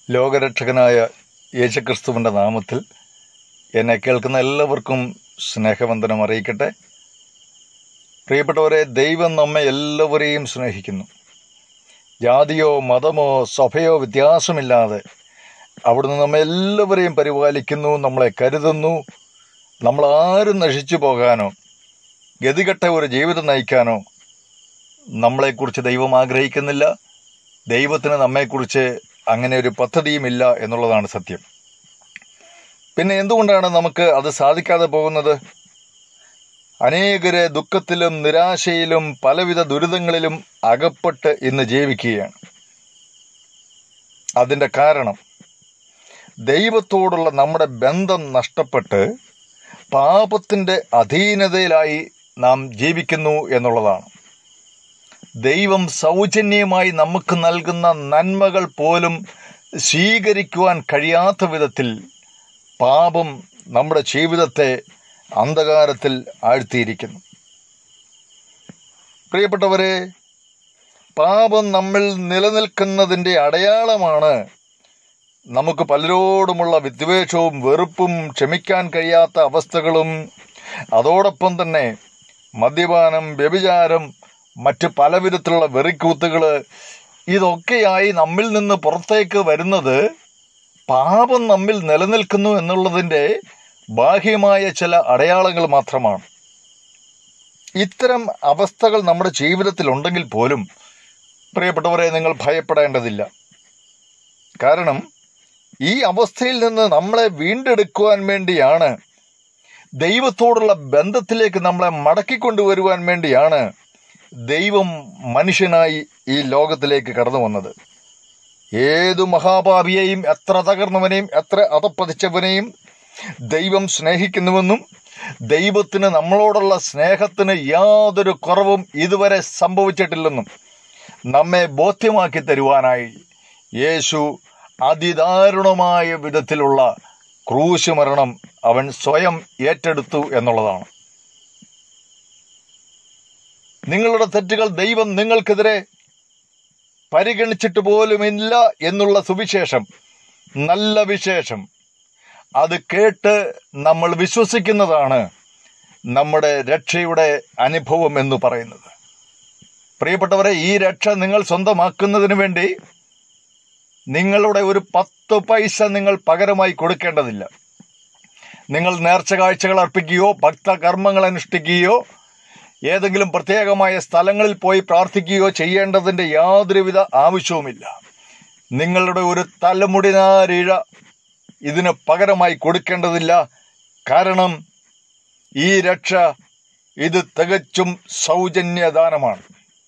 ലോകരക്ഷകനായ യേശുക്രിസ്തുവിൻ്റെ നാമത്തിൽ എന്നെ കേൾക്കുന്ന എല്ലാവർക്കും സ്നേഹവന്ദനം അറിയിക്കട്ടെ പ്രിയപ്പെട്ടവരെ ദൈവം നമ്മെ എല്ലാവരെയും സ്നേഹിക്കുന്നു ജാതിയോ മതമോ സഭയോ വ്യത്യാസമില്ലാതെ അവിടുന്ന് നമ്മെ എല്ലാവരെയും പരിപാലിക്കുന്നു നമ്മളെ കരുതുന്നു നമ്മൾ ആരും നശിച്ചു പോകാനോ ഗതികെട്ട ഒരു ജീവിതം നയിക്കാനോ നമ്മളെക്കുറിച്ച് ദൈവം ആഗ്രഹിക്കുന്നില്ല ദൈവത്തിന് നമ്മെക്കുറിച്ച് അങ്ങനെ ഒരു പദ്ധതിയുമില്ല എന്നുള്ളതാണ് സത്യം പിന്നെ എന്തുകൊണ്ടാണ് നമുക്ക് അത് സാധിക്കാതെ പോകുന്നത് അനേകരെ ദുഃഖത്തിലും നിരാശയിലും പലവിധ ദുരിതങ്ങളിലും അകപ്പെട്ട് ഇന്ന് ജീവിക്കുകയാണ് അതിൻ്റെ കാരണം ദൈവത്തോടുള്ള നമ്മുടെ ബന്ധം നഷ്ടപ്പെട്ട് പാപത്തിൻ്റെ അധീനതയിലായി നാം ജീവിക്കുന്നു എന്നുള്ളതാണ് ദൈവം സൗജന്യമായി നമുക്ക് നൽകുന്ന നന്മകൾ പോലും സ്വീകരിക്കുവാൻ കഴിയാത്ത വിധത്തിൽ പാപം നമ്മുടെ ജീവിതത്തെ അന്ധകാരത്തിൽ ആഴ്ത്തിയിരിക്കുന്നു പ്രിയപ്പെട്ടവരെ പാപം നമ്മിൽ നിലനിൽക്കുന്നതിൻ്റെ അടയാളമാണ് നമുക്ക് പലരോടുമുള്ള വിദ്വേഷവും വെറുപ്പും ക്ഷമിക്കാൻ കഴിയാത്ത അവസ്ഥകളും അതോടൊപ്പം തന്നെ മദ്യപാനം വ്യഭിചാരം മറ്റ് പലവിധത്തിലുള്ള വെറിക്കൂത്തുകൾ ഇതൊക്കെയായി നമ്മിൽ നിന്ന് പുറത്തേക്ക് വരുന്നത് പാപം നമ്മിൽ നിലനിൽക്കുന്നു എന്നുള്ളതിൻ്റെ ബാഹ്യമായ ചില അടയാളങ്ങൾ മാത്രമാണ് ഇത്തരം അവസ്ഥകൾ നമ്മുടെ ജീവിതത്തിൽ ഉണ്ടെങ്കിൽ പോലും പ്രിയപ്പെട്ടവരെ നിങ്ങൾ ഭയപ്പെടേണ്ടതില്ല കാരണം ഈ അവസ്ഥയിൽ നിന്ന് നമ്മളെ വീണ്ടെടുക്കുവാൻ വേണ്ടിയാണ് ദൈവത്തോടുള്ള ബന്ധത്തിലേക്ക് നമ്മളെ മടക്കിക്കൊണ്ടുവരുവാൻ വേണ്ടിയാണ് ദൈവം മനുഷ്യനായി ഈ ലോകത്തിലേക്ക് കടന്നു വന്നത് ഏതു മഹാപാപിയെയും എത്ര തകർന്നവനെയും എത്ര അതപ്പതിച്ചവനെയും ദൈവം സ്നേഹിക്കുന്നുവെന്നും ദൈവത്തിന് നമ്മളോടുള്ള സ്നേഹത്തിന് യാതൊരു കുറവും ഇതുവരെ സംഭവിച്ചിട്ടില്ലെന്നും നമ്മെ ബോധ്യമാക്കി തരുവാനായി യേശു അതിദാരുണമായ വിധത്തിലുള്ള ക്രൂശ് മരണം അവൻ സ്വയം ഏറ്റെടുത്തു എന്നുള്ളതാണ് നിങ്ങളുടെ തെറ്റുകൾ ദൈവം നിങ്ങൾക്കെതിരെ പരിഗണിച്ചിട്ട് പോലുമില്ല എന്നുള്ള സുവിശേഷം നല്ല വിശേഷം അത് കേട്ട് നമ്മൾ വിശ്വസിക്കുന്നതാണ് നമ്മുടെ രക്ഷയുടെ അനുഭവം എന്ന് പറയുന്നത് പ്രിയപ്പെട്ടവരെ ഈ രക്ഷ നിങ്ങൾ സ്വന്തമാക്കുന്നതിന് വേണ്ടി നിങ്ങളുടെ ഒരു പത്ത് പൈസ നിങ്ങൾ പകരമായി കൊടുക്കേണ്ടതില്ല നിങ്ങൾ നേർച്ച കാഴ്ചകൾ അർപ്പിക്കുകയോ ഭക്തകർമ്മങ്ങൾ അനുഷ്ഠിക്കുകയോ ഏതെങ്കിലും പ്രത്യേകമായ സ്ഥലങ്ങളിൽ പോയി പ്രാർത്ഥിക്കുകയോ ചെയ്യേണ്ടതിൻ്റെ യാതൊരുവിധ ആവശ്യവുമില്ല നിങ്ങളുടെ ഒരു തലമുടിനാരിഴ ഇതിന് പകരമായി കൊടുക്കേണ്ടതില്ല കാരണം ഈ രക്ഷ ഇത് തികച്ചും സൗജന്യദാനമാണ്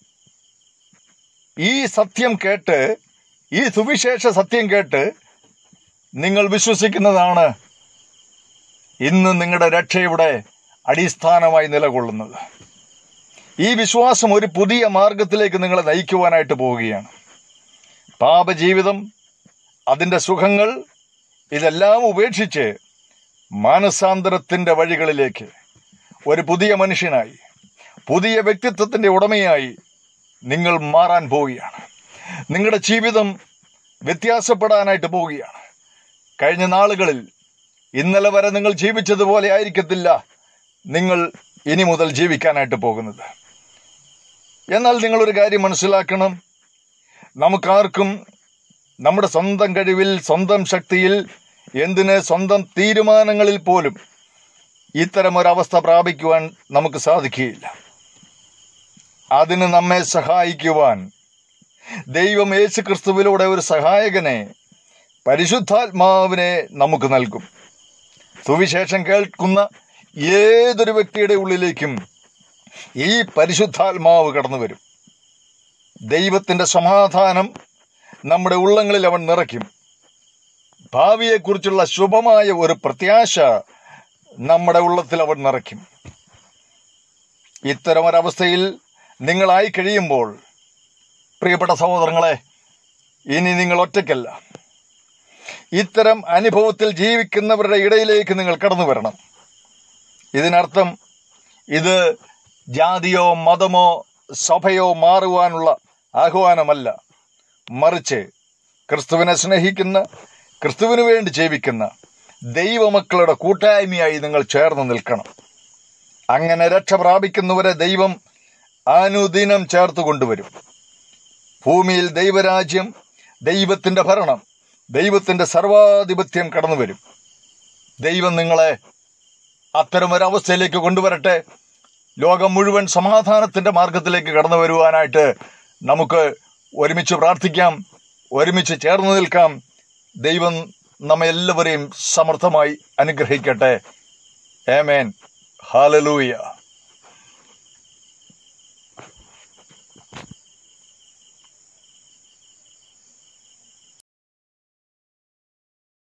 ഈ സത്യം കേട്ട് ഈ സുവിശേഷ സത്യം കേട്ട് നിങ്ങൾ വിശ്വസിക്കുന്നതാണ് ഇന്ന് നിങ്ങളുടെ രക്ഷയുടെ അടിസ്ഥാനമായി നിലകൊള്ളുന്നത് ഈ വിശ്വാസം ഒരു പുതിയ മാർഗത്തിലേക്ക് നിങ്ങളെ നയിക്കുവാനായിട്ട് പോവുകയാണ് പാപജീവിതം അതിൻ്റെ സുഖങ്ങൾ ഇതെല്ലാം ഉപേക്ഷിച്ച് മാനസാന്തരത്തിൻ്റെ വഴികളിലേക്ക് ഒരു പുതിയ മനുഷ്യനായി പുതിയ വ്യക്തിത്വത്തിൻ്റെ ഉടമയായി നിങ്ങൾ മാറാൻ പോവുകയാണ് നിങ്ങളുടെ ജീവിതം വ്യത്യാസപ്പെടാനായിട്ട് പോവുകയാണ് കഴിഞ്ഞ നാളുകളിൽ ഇന്നലെ വരെ നിങ്ങൾ ജീവിച്ചതുപോലെ ആയിരിക്കത്തില്ല നിങ്ങൾ ഇനി മുതൽ ജീവിക്കാനായിട്ട് പോകുന്നത് എന്നാൽ നിങ്ങളൊരു കാര്യം മനസ്സിലാക്കണം നമുക്കാർക്കും നമ്മുടെ സ്വന്തം കഴിവിൽ സ്വന്തം ശക്തിയിൽ എന്തിന് സ്വന്തം തീരുമാനങ്ങളിൽ പോലും ഇത്തരം ഒരവസ്ഥ പ്രാപിക്കുവാൻ നമുക്ക് സാധിക്കുകയില്ല അതിന് നമ്മെ സഹായിക്കുവാൻ ദൈവം യേശു ക്രിസ്തുവിലൂടെ ഒരു സഹായകനെ പരിശുദ്ധാത്മാവിനെ നമുക്ക് നൽകും സുവിശേഷം കേൾക്കുന്ന ഏതൊരു വ്യക്തിയുടെ ഉള്ളിലേക്കും ഈ പരിശുദ്ധാത്മാവ് കടന്നു വരും ദൈവത്തിൻ്റെ സമാധാനം നമ്മുടെ ഉള്ളങ്ങളിൽ അവൻ നിറയ്ക്കും ഭാവിയെക്കുറിച്ചുള്ള ശുഭമായ ഒരു പ്രത്യാശ നമ്മുടെ ഉള്ളത്തിൽ അവൻ നിറയ്ക്കും ഇത്തരം ഒരവസ്ഥയിൽ നിങ്ങളായി കഴിയുമ്പോൾ പ്രിയപ്പെട്ട സഹോദരങ്ങളെ ഇനി നിങ്ങൾ ഒറ്റയ്ക്കല്ല ഇത്തരം അനുഭവത്തിൽ ജീവിക്കുന്നവരുടെ ഇടയിലേക്ക് നിങ്ങൾ കടന്നു വരണം ഇതിനർത്ഥം ഇത് ജാതിയോ മതമോ സഭയോ മാറുവാനുള്ള ആഹ്വാനമല്ല മറിച്ച് ക്രിസ്തുവിനെ സ്നേഹിക്കുന്ന ക്രിസ്തുവിന് വേണ്ടി ജീവിക്കുന്ന ദൈവമക്കളുടെ കൂട്ടായ്മയായി നിങ്ങൾ ചേർന്ന് നിൽക്കണം അങ്ങനെ രക്ഷ പ്രാപിക്കുന്നവരെ ദൈവം അനുദിനം ചേർത്ത് കൊണ്ടുവരും ഭൂമിയിൽ ദൈവരാജ്യം ദൈവത്തിന്റെ ഭരണം ദൈവത്തിന്റെ സർവാധിപത്യം കടന്നു വരും ദൈവം നിങ്ങളെ അത്തരമൊരവസ്ഥയിലേക്ക് കൊണ്ടുവരട്ടെ ലോകം മുഴുവൻ സമാധാനത്തിന്റെ മാർഗത്തിലേക്ക് കടന്നു വരുവാനായിട്ട് നമുക്ക് ഒരുമിച്ച് പ്രാർത്ഥിക്കാം ഒരുമിച്ച് ചേർന്ന് നിൽക്കാം ദൈവം നമ്മെ എല്ലാവരെയും സമർത്ഥമായി അനുഗ്രഹിക്കട്ടെ ഏമേൻ ഹാലലൂയ